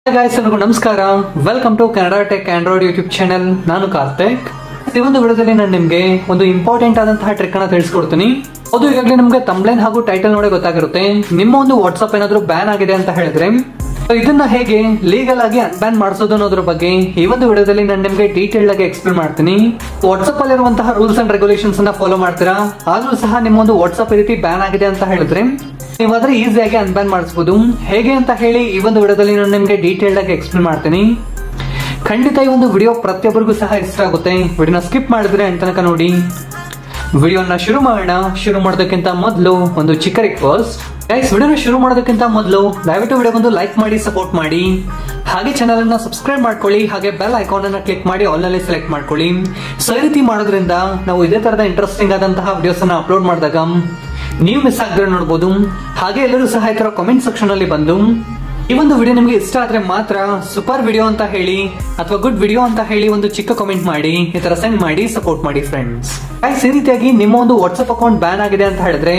guys ಎಲ್ರಿಗೂ ನಮಸ್ಕಾರ welcome to Kannada tech Android YouTube channel ನಾನು ಕಾರ್ತಿಕ್ ಈ ಒಂದು ವಿಡಿಯೋದಲ್ಲಿ ನಾನು ನಿಮಗೆ ಒಂದು ಇಂಪಾರ್ಟೆಂಟ್ ಆದಂತಹ ಟ್ರಿಕ್ ಅನ್ನ ತಿಳಿಸ್ಕೊಡ್ತೀನಿ ಅದು ಈಗಾಗಲೇ ನಿಮಗೆ ತಂಬ್ಲೈನ್ ಹಾಗೂ ಟೈಟಲ್ ನೋಡಿ ಗೊತ್ತಾಗಿರುತ್ತೆ ನಿಮ್ಮ ಒಂದು ವಾಟ್ಸ್ಆಪ್ ಏನಾದರೂ ಬ್ಯಾನ್ ಆಗಿದೆ ಅಂತ ಹೇಳಿದ್ರೆ so ಇದನ್ನ ಹೇಗೆ ಲೀಗಲ್ ಆಗಿ ಅನ್ಬ್ಯಾನ್ ಮಾಡಿಸೋದು ಅನ್ನೋದ್ರ ಬಗ್ಗೆ ಈ ಒಂದು ವಿಡಿಯೋದಲ್ಲಿ ನಾನು ನಿಮಗೆ ಡೀಟೇಲ್ ಆಗಿ ಎಕ್ಸ್ಪ್ಲೇನ್ ಮಾಡ್ತೀನಿ ವಾಟ್ಸ್ಆಪ್ ಅಲ್ಲಿರುವಂತಹ ರೂಲ್ಸ್ ಅಂಡ್ ರೆಗ್ಯುಲೇಷನ್ಸ್ ಅನ್ನ ಫಾಲೋ ಮಾಡ್ತೀರಾ ಆದ್ರೂ ಸಹ ನಿಮ್ಮ ಒಂದು ವಾಟ್ಸ್ಆಪ್ ಈ ರೀತಿ ಬ್ಯಾನ್ ಆಗಿದೆ ಅಂತ ಹೇಳಿದ್ರೆ ನೀವಾದ್ರೆ ಈಸಿಯಾಗಿ ಅನ್ಬ್ಯಾನ್ ಮಾಡಿಸಬಹುದು ಹೇಗೆ ಅಂತ ಹೇಳಿ ಈ ಒಂದು ವಿಡಿಯೋದಲ್ಲಿ ನಾನು ನಿಮಗೆ ಡೀಟೇಲ್ ಆಗಿ ಎಕ್ಸ್ಪ್ಲೇನ್ ಮಾಡ್ತೀನಿ ಖಂಡಿತ ಈ ಒಂದು ವಿಡಿಯೋ ಪ್ರತಿಯೊಬ್ಬರಿಗೂ ಸಹ ಇಷ್ಟ ಆಗುತ್ತೆ ವಿಡಿಯೋನ ಸ್ಕಿಪ್ ಮಾಡಿದ್ರೆ ಅಂತ ತನಕ ನೋಡಿ ವಿಡಿಯೋನ ಶುರು ಮಾಡೋಣ ಶುರು ಮಾಡೋದಕ್ಕಿಂತ ಮೊದಲು ಒಂದು ಚಿಕ್ಕ ರಿಕ್ವೆಸ್ಟ್ ಗೈಸ್ ವಿಡಿಯೋನ ಶುರು ಮಾಡೋದಕ್ಕಿಂತ ಮೊದಲು ದಯವಿಟ್ಟು ವಿಡಿಯೋ ಒಂದು ಲೈಕ್ ಮಾಡಿ ಸಪೋರ್ಟ್ ಮಾಡಿ ಹಾಗೆ ಚಾನಲ್ ಅನ್ನ ಸಬ್ಸ್ಕ್ರೈಬ್ ಮಾಡ್ಕೊಳ್ಳಿ ಹಾಗೆ ಬೆಲ್ ಐಕಾನ್ ಅನ್ನ ಕ್ಲಿಕ್ ಮಾಡಿ ಆಲ್ ನಲ್ಲಿ ಸೆಲೆಕ್ಟ್ ಮಾಡ್ಕೊಳ್ಳಿ ಸೊ ಈ ರೀತಿ ಮಾಡೋದ್ರಿಂದ ನಾವು ಇದೇ ತರದ ಇಂಟ್ರೆಸ್ಟಿಂಗ್ ಆದಂತಹ ವಿಡಿಯೋಸ್ ಅನ್ನ ಅಪ್ಲೋಡ್ ಮಾಡಿದಾಗ ನೀವು ಮಿಸ್ ಆಗದ್ರೆ ನೋಡಬಹುದು ಹಾಗೆ ಎಲ್ಲರೂ ಸಹ ಈ ತರ ಕಾಮೆಂಟ್ ಸೆಕ್ಷನ್ ಅಲ್ಲಿ ಬಂದು ಈ ಒಂದು ವಿಡಿಯೋ ನಿಮಗೆ ಇಷ್ಟ ಆದ್ರೆ ಮಾತ್ರ ಸೂಪರ್ ವಿಡಿಯೋ ಅಂತ ಹೇಳಿ ಅಥವಾ ಗುಡ್ ವಿಡಿಯೋ ಅಂತ ಹೇಳಿ ಒಂದು ಚಿಕ್ಕ ಕಾಮೆಂಟ್ ಮಾಡಿ ಈ ತರ ಸೆಂಡ್ ಮಾಡಿ ಸಪೋರ್ಟ್ ಮಾಡಿ ಫ್ರೆಂಡ್ಸ್ ಗೈಸ್ ಈ ರೀತಿಯಾಗಿ ನಿಮ್ಮ ಒಂದು ವಾಟ್ಸ್ಆಪ್ ಅಕೌಂಟ್ ಬ್ಯಾನ್ ಆಗಿದೆ ಅಂತ ಹೇಳಿದ್ರೆ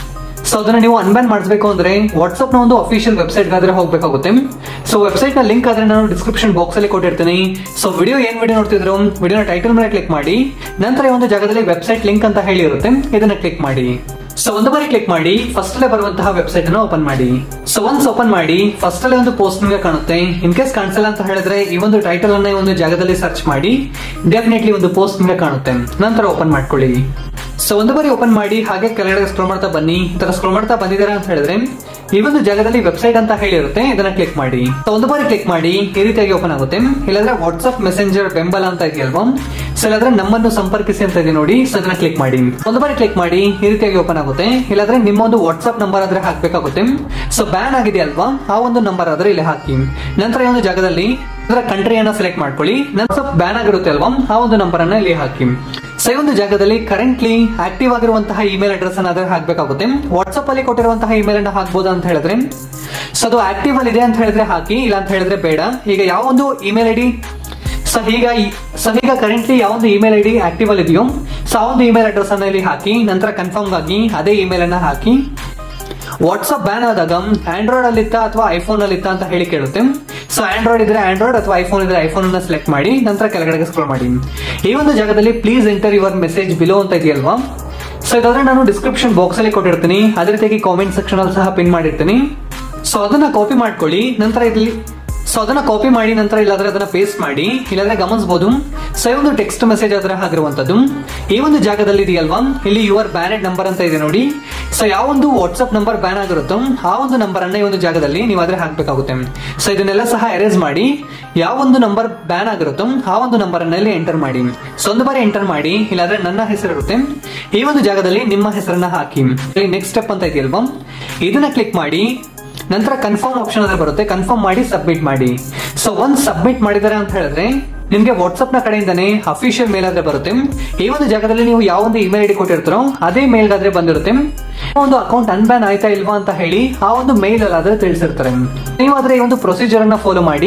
ಸೊ ಅದನ್ನ ನೀವು ಅನ್ಬ್ಯಾನ್ ಮಾಡಿಸಬೇಕು ಅಂದ್ರೆ ವಾಟ್ಸ್ಆಪ್ ನ ಒಂದು ಅಫಿಷಿಯಲ್ ವೆಬ್ಸೈಟ್ ಗಾದ್ರೆ ಹೋಗ್ಬೇಕಾಗುತ್ತೆ ಸೊ ವೆಬ್ಸೈಟ್ ನ ಲಿಂಕ್ ಆದ್ರೆ ನಾನು ಡಿಸ್ಕ್ರಿಪ್ಷನ್ ಬಾಕ್ಸ್ ಅಲ್ಲಿ ಕೊಟ್ಟಿರ್ತೀನಿ ಸೊ ವಿಡಿಯೋ ಏನ್ ವಿಡಿಯೋ ನೋಡ್ತಿದ್ರು ವಿಡಿಯೋನ ಟೈಟಲ್ ಮೇಲೆ ಕ್ಲಿಕ್ ಮಾಡಿ ನಂತರ ಈ ಒಂದು ಜಾಗದಲ್ಲಿ ವೆಬ್ಸೈಟ್ ಲಿಂಕ್ ಅಂತ ಹೇಳಿ ಇರುತ್ತೆ ಇದನ್ನ ಕ್ಲಿಕ್ ಮಾಡಿ ಸೊ ಒಂದು ಬಾರಿ ಕ್ಲಿಕ್ ಮಾಡಿ ಫಸ್ಟ್ ಅಲ್ಲೇ ಬರುವಂತಹ ವೆಬ್ಸೈಟ್ ಅನ್ನು ಓಪನ್ ಮಾಡಿ ಸೊ ಒನ್ಸ್ ಓಪನ್ ಮಾಡಿ ಫಸ್ಟ್ ಅಲ್ಲೇ ಒಂದು ಪೋಸ್ಟ್ ನಿಮಗೆ ಕಾಣುತ್ತೆ ಇನ್ ಕೇಸ್ ಕಾಣಿಸಲ್ಲ ಅಂತ ಹೇಳಿದ್ರೆ ಈ ಒಂದು ಟೈಟಲ್ ಅನ್ನ ಈ ಒಂದು ಜಾಗದಲ್ಲಿ ಸರ್ಚ್ ಮಾಡಿ ಡೆಫಿನೆಟ್ಲಿ ಒಂದು ಪೋಸ್ಟ್ ನಿಮಗೆ ಕಾಣುತ್ತೆ ನಂತರ ಓಪನ್ ಮಾಡ್ಕೊಳ್ಳಿ ಸೊ ಒಂದು ಬಾರಿ ಓಪನ್ ಮಾಡಿ ಹಾಗೆ ಕೆಳಗಡೆ ಸ್ಕ್ರೋಲ್ ಮಾಡ್ತಾ ಬನ್ನಿ ಈ ತರ ಸ್ಕ್ರೋಲ್ ಮಾಡ್ತಾ ಬಂದಿದ್ದೀರಾ ಅಂತ ಹೇಳಿದ್ರೆ ಈ ಒಂದು ಜಾಗದಲ್ಲಿ ವೆಬ್ಸೈಟ್ ಅಂತ ಹೇಳಿರುತ್ತೆ ಇದನ್ನ ಕ್ಲಿಕ್ ಮಾಡಿ ಸೊ ಒಂದು ಬಾರಿ ಕ್ಲಿಕ್ ಮಾಡಿ ಈ ರೀತಿಯಾಗಿ ಓಪನ್ ಆಗುತ್ತೆ ಇಲ್ಲಾಂದ್ರೆ ವಾಟ್ಸ್ಆಪ್ ಮೆಸೆಂಜರ್ ಬೆಂಬಲ ಅಂತ ಇದೆಯಲ್ವಾ ಸೊ ಇಲ್ಲಾಂದ್ರೆ ನಮ್ಮನ್ನು ಸಂಪರ್ಕಿಸಿ ಅಂತ ಇದೆ ನೋಡಿ ಸೊ ಅದನ್ನ ಕ್ಲಿಕ್ ಮಾಡಿ ಒಂದು ಬಾರಿ ಕ್ಲಿಕ್ ಮಾಡಿ ಈ ರೀತಿಯಾಗಿ ಓಪನ್ ಆಗುತ್ತೆ ಇಲ್ಲಾಂದ್ರೆ ನಿಮ್ಮ ಒಂದು ವಾಟ್ಸ್ಆಪ್ ನಂಬರ್ ಆದ್ರೆ ಹಾಕ್ಬೇಕಾಗುತ್ತೆ ಸೊ ಬ್ಯಾನ್ ಆಗಿದೆಯಲ್ವಾ ಆ ಒಂದು ನಂಬರ್ ಆದ್ರೆ ಇಲ್ಲಿ ಹಾಕಿ ನಂತರ ಈ ಒಂದು ಜಾಗದಲ್ಲಿ ಅದರ ಕಂಟ್ರಿಯನ್ನ ಸೆಲೆಕ್ಟ್ ಮಾಡ್ಕೊಳ್ಳಿ ನಂತರ ಬ್ಯಾನ್ ಆಗಿರುತ್ತೆ ಅಲ್ವಾ ಆ ಒಂದು ನಂಬರ್ ಅನ್ನ ಇಲ್ಲಿ ಹಾಕಿ ಸೊ ಈ ಒಂದು ಜಾಗದಲ್ಲಿ ಕರೆಂಟ್ಲಿ ಆಕ್ಟಿವ್ ಆಗಿರುವಂತಹ ಇಮೇಲ್ ಅಡ್ರೆಸ್ ಅನ್ನ ಅದ್ರ ಹಾಕ್ಬೇಕಾಗುತ್ತೆ ವಾಟ್ಸ್ಆಪ್ ಅಲ್ಲಿ ಕೊಟ್ಟಿರುವಂತಹ ಇಮೇಲ್ ಅನ್ನ ಹಾಕ್ಬೋದು ಅಂತ ಹೇಳಿದ್ರೆ ಸೊ ಅದು ಆಕ್ಟಿವ್ ಅಲ್ಲಿ ಇದೆ ಅಂತ ಹೇಳಿದ್ರೆ ಹಾಕಿ ಇಲ್ಲ ಅಂತ ಹೇಳಿದ್ರೆ ಬೇಡ ಈಗ ಯಾವ ಒಂದು ಇಮೇಲ್ ಐಡಿ ಸೊ ಈಗ ಸೊ ಈಗ ಕರೆಂಟ್ಲಿ ಯಾವ ಒಂದು ಇಮೇಲ್ ಐಡಿ ಆಕ್ಟಿವ್ ಅಲ್ಲಿ ಇದೆಯೋ ಸೊ ಆ ಒಂದು ಇಮೇಲ್ ಅಡ್ರೆಸ್ ಅನ್ನ ಇಲ್ಲಿ ಹಾಕಿ ನಂತರ ಕನ್ಫರ್ಮ್ ಆಗಿ ಅದೇ ಇಮೇಲ್ ಅನ್ನ ಹಾಕಿ ವಾಟ್ಸ್ಆಪ್ ಬ್ಯಾನ್ ಆದಾಗ ಆಂಡ್ರಾಯ್ಡ್ ಅಲ್ಲಿ ಇತ್ತ ಅಥವಾ ಐಫೋನ್ ಅಲ್ಲಿ ಇತ್ತ ಅಂತ ಹೇಳಿ ಕೇಳುತ್ತೆ ಸೊ ಆಂಡ್ರಾಯ್ಡ್ ಇದ್ರೆ ಆಂಡ್ರಾಯ್ಡ್ ಅಥವಾ ಐಫೋನ್ ಇದ್ರೆ ಐಫೋನ್ ಅನ್ನ ಸೆಲೆಕ್ಟ್ ಮಾಡಿ ನಂತರ ಕೆಳಗಡೆ ಸ್ಕ್ರೋಲ್ ಮಾಡಿ ಈ ಒಂದು ಜಾಗದಲ್ಲಿ please enter your message below ಅಂತ ಇದೆಯಲ್ವಾ ಸೊ ಇದಾದ್ರೆ ನಾನು ಡಿಸ್ಕ್ರಿಪ್ಷನ್ ಬಾಕ್ಸ್ ಅಲ್ಲಿ ಕೊಟ್ಟಿರ್ತೀನಿ ಅದೇ ರೀತಿಯಾಗಿ ಕಾಮೆಂಟ್ ಸೆಕ್ಷನ್ ಅಲ್ಲಿ ಸಹ ಪಿನ್ ಮಾಡಿರ್ತೀನಿ ಸೊ ಅದನ್ನ ಕಾಪಿ ಮಾಡ್ಕೊಳ್ಳಿ ನಂತರ ಇಲ್ಲಿ ಸೊ ಅದನ್ನ ಕಾಪಿ ಮಾಡಿ ನಂತರ ಇಲ್ಲಾದ್ರೆ ಅದನ್ನ ಪೇಸ್ಟ್ ಮಾಡಿ ಇಲ್ಲಾಂದ್ರೆ ಗಮನಿಸಬಹುದು ಸೊ ಈ ಒಂದು ಟೆಕ್ಸ್ಟ್ ಮೆಸೇಜ್ ಆದ್ರೆ ಆಗಿರುವಂತದ್ದು ಈ ಒಂದು ಜಾಗದಲ್ಲಿ ಇದೆಯಲ್ವಾ ಇಲ್ಲಿ ಯುವರ್ ಬ್ಯಾನೆಡ್ ನಂಬರ್ ಅಂತ ಇದೆ ನೋಡಿ ಸೊ ಯಾವ ಒಂದು ವಾಟ್ಸ್ಆಪ್ ನಂಬರ್ ಬ್ಯಾನ್ ಆಗಿರುತ್ತೋ ಆ ಒಂದು ನಂಬರ್ ಅನ್ನ ಈ ಒಂದು ಜಾಗದಲ್ಲಿ ನೀವು ಆದ್ರೆ ಹಾಕ್ಬೇಕಾಗುತ್ತೆ ಸೊ ಇದನ್ನೆಲ್ಲ ಸಹ ಎರೇಸ್ ಮಾಡಿ ಯಾವ ಒಂದು ನಂಬರ್ ಬ್ಯಾನ್ ಆಗಿರುತ್ತೋ ಆ ಒಂದು ನಂಬರ್ ಅನ್ನ ಇಲ್ಲಿ ಎಂಟರ್ ಮಾಡಿ ಸೊ ಒಂದು ಬಾರಿ ಎಂಟರ್ ಮಾಡಿ ಇಲ್ಲಾಂದ್ರೆ ನನ್ನ ಹೆಸರು ಇರುತ್ತೆ ಈ ಒಂದು ಜಾಗದಲ್ಲಿ ನಿಮ್ಮ ಹೆಸರನ್ನ ಹಾಕಿ ಇಲ್ಲಿ ನೆಕ್ಸ್ಟ್ ಸ್ಟೆಪ್ ಅಂತ ಇದೆಯಲ್ವಾ ಇದನ್ನ ಕ್ಲಿಕ್ ಮಾಡಿ ನಂತರ ಕನ್ಫರ್ಮ್ ಆಪ್ಷನ್ ಅದ್ರ ಬರುತ್ತೆ ಕನ್ಫರ್ಮ್ ಮಾಡಿ ಸಬ್ಮಿಟ್ ಮಾಡಿ ಸೊ ಒಂದ್ ಸಬ್ಮಿಟ್ ಮಾಡಿದಾರೆ ಅಂತ ಹೇಳಿದ್ರೆ ನಿಮ್ಗೆ ವಾಟ್ಸ್ಆಪ್ ನ ಕಡೆಯಿಂದಾನೆ ಅಫಿಷಿಯಲ್ ಮೇಲ್ ಆದ್ರೆ ಬರುತ್ತೆ ಈ ಒಂದು ಜಾಗದಲ್ಲಿ ನೀವು ಯಾವ ಒಂದು ಇಮೇಲ್ ಐಡಿ ಕೊಟ್ಟಿರ್ತಾರೋ ಅದೇ ಮೇಲ್ ಆದ್ರೆ ಬಂದಿರುತ್ತೆ ಒಂದು ಅಕೌಂಟ್ ಅನ್ಬ್ಯಾನ್ ಆಯ್ತಾ ಇಲ್ವಾ ಅಂತ ಹೇಳಿ ಆ ಒಂದು ಮೇಲ್ ಅಲ್ಲಾದ್ರೆ ತಿಳಿಸಿರ್ತಾರೆ ನೀವಾದ್ರೆ ಈ ಒಂದು ಪ್ರೊಸೀಜರ್ ಅನ್ನ ಫಾಲೋ ಮಾಡಿ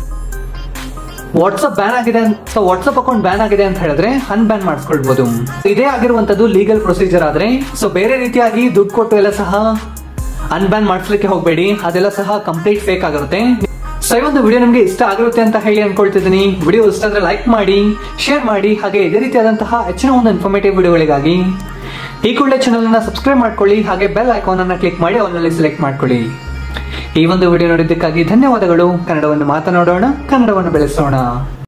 ವಾಟ್ಸ್ಆಪ್ ಬ್ಯಾನ್ ಆಗಿದೆ ಸೊ ವಾಟ್ಸ್ಆಪ್ ಅಕೌಂಟ್ ಬ್ಯಾನ್ ಆಗಿದೆ ಅಂತ ಹೇಳಿದ್ರೆ ಅನ್ಬ್ಯಾನ್ ಮಾಡಿಸ್ಕೊಳ್ಬಹುದು ಇದೇ ಆಗಿರುವಂತದ್ದು ಲೀಗಲ್ ಪ್ರೊಸೀಜರ್ ಆದ್ರೆ ಸೊ ಬೇರೆ ರೀತಿಯಾಗಿ ದುಡ್ಡು ಕೊಟ್ಟು ಎಲ್ಲ ಸಹ ಅನ್ಬ್ಯಾನ್ ಮಾಡಿಸ್ಲಿಕ್ಕೆ ಹೋಗಬೇಡಿ ಅದೆಲ್ಲ ಸಹ ಕಂಪ್ಲೀಟ್ ಫೇಕ್ ಆಗಿರುತ್ತೆ ಸೊ ಈ ಒಂದು ವಿಡಿಯೋ ನಿಮಗೆ ಇಷ್ಟ ಆಗಿರುತ್ತೆ ಅಂತ ಹೇಳಿ ಅನ್ಕೊಳ್ತಿದ್ದೀನಿ ವಿಡಿಯೋ ಇಷ್ಟ ಅಂದ್ರೆ ಲೈಕ್ ಮಾಡಿ ಶೇರ್ ಮಾಡಿ ಹಾಗೆ ಇದೇ ರೀತಿಯಾದಂತಹ ಹೆಚ್ಚಿನ ಒಂದು ಇನ್ಫಾರ್ಮೇಟಿವ್ ವಿಡಿಯೋಗಳಿಗಾಗಿ ಈ ಕೂಡಲೇ ಚಾನಲ್ ಅನ್ನ ಸಬ್ಸ್ಕ್ರೈಬ್ ಮಾಡ್ಕೊಳ್ಳಿ ಹಾಗೆ ಬೆಲ್ ಐಕಾನ್ ಅನ್ನ ಕ್ಲಿಕ್ ಮಾಡಿ ಅವನಲ್ಲಿ ಸೆಲೆಕ್ಟ್ ಮಾಡ್ಕೊಳ್ಳಿ ಈ ಒಂದು ವಿಡಿಯೋ ನೋಡಿದ್ದಕ್ಕಾಗಿ ಧನ್ಯವಾದಗಳು ಕನ್ನಡವನ್ನು ಮಾತನಾಡೋಣ ಕನ್ನಡವನ್ನು ಬೆಳೆಸೋಣ